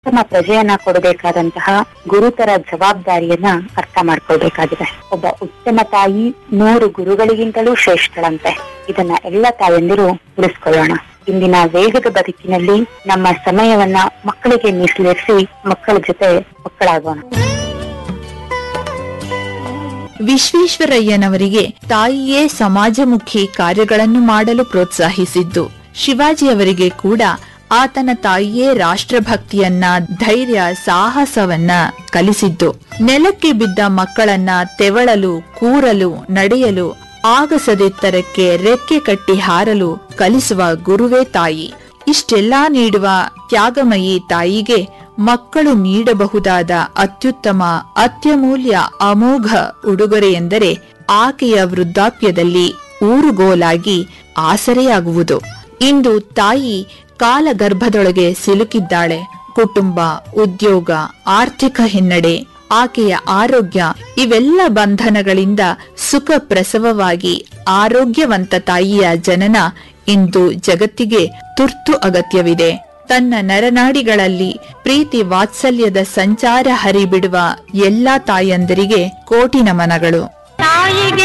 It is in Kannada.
ಉತ್ತಮ ಪ್ರಜೆಯನ್ನ ಕೊಡಬೇಕಾದಂತಹ ಗುರುತರ ಜವಾಬ್ದಾರಿಯನ್ನ ಅರ್ಥ ಮಾಡ್ಕೊಳ್ಬೇಕಾಗಿದೆ ಒಬ್ಬ ಉತ್ತಮ ತಾಯಿ ನೂರು ಗುರುಗಳಿಗಿಂತಲೂ ಶ್ರೇಷ್ಠಳಂತೆ ಇದನ್ನ ಎಲ್ಲ ತಾಯಂದಿರು ಉಳಿಸ್ಕೊಳ್ಳೋಣ ಇಂದಿನ ವೇಗದ ಬದುಕಿನಲ್ಲಿ ನಮ್ಮ ಸಮಯವನ್ನ ಮಕ್ಕಳಿಗೆ ಮೀಸಲಿರಿಸಿ ಮಕ್ಕಳ ಜೊತೆ ಮಕ್ಕಳಾಗೋಣ ವಿಶ್ವೇಶ್ವರಯ್ಯನವರಿಗೆ ತಾಯಿಯೇ ಸಮಾಜಮುಖಿ ಕಾರ್ಯಗಳನ್ನು ಮಾಡಲು ಪ್ರೋತ್ಸಾಹಿಸಿದ್ದು ಶಿವಾಜಿಯವರಿಗೆ ಕೂಡ ಆತನ ತಾಯಿಯೇ ರಾಷ್ಟ್ರಭಕ್ತಿಯನ್ನ ಧೈರ್ಯ ಸಾಹಸವನ್ನ ಕಲಿಸಿದ್ದು ನೆಲಕ್ಕೆ ಬಿದ್ದ ಮಕ್ಕಳನ್ನ ತೆವಳಲು ಕೂರಲು ನಡೆಯಲು ಆಗಸದೆತ್ತರಕ್ಕೆ ರೆಕ್ಕೆ ಕಟ್ಟಿ ಹಾರಲು ಕಲಿಸುವ ಗುರುವೇ ತಾಯಿ ಇಷ್ಟೆಲ್ಲಾ ನೀಡುವ ತ್ಯಾಗಮಯಿ ತಾಯಿಗೆ ಮಕ್ಕಳು ನೀಡಬಹುದಾದ ಅತ್ಯುತ್ತಮ ಅತ್ಯಮೂಲ್ಯ ಅಮೋಘ ಉಡುಗೊರೆ ಎಂದರೆ ಆಕೆಯ ವೃದ್ಧಾಪ್ಯದಲ್ಲಿ ಊರುಗೋಲಾಗಿ ಆಸರೆಯಾಗುವುದು ಇಂದು ತಾಯಿ ಕಾಲಗರ್ಭದೊಳಗೆ ಸಿಲುಕಿದ್ದಾಳೆ ಕುಟುಂಬ ಉದ್ಯೋಗ ಆರ್ಥಿಕ ಹಿನ್ನಡೆ ಆಕೆಯ ಆರೋಗ್ಯ ಇವೆಲ್ಲ ಬಂಧನಗಳಿಂದ ಸುಖ ಪ್ರಸವವಾಗಿ ಆರೋಗ್ಯವಂತ ತಾಯಿಯ ಜನನ ಇಂದು ಜಗತ್ತಿಗೆ ತುರ್ತು ಅಗತ್ಯವಿದೆ ತನ್ನ ನರನಾಡಿಗಳಲ್ಲಿ ಪ್ರೀತಿ ವಾತ್ಸಲ್ಯದ ಸಂಚಾರ ಹರಿಬಿಡುವ ಎಲ್ಲಾ ತಾಯಂದರಿಗೆ ಕೋಟಿ ನಮನಗಳು ತಾಯಿಗೆ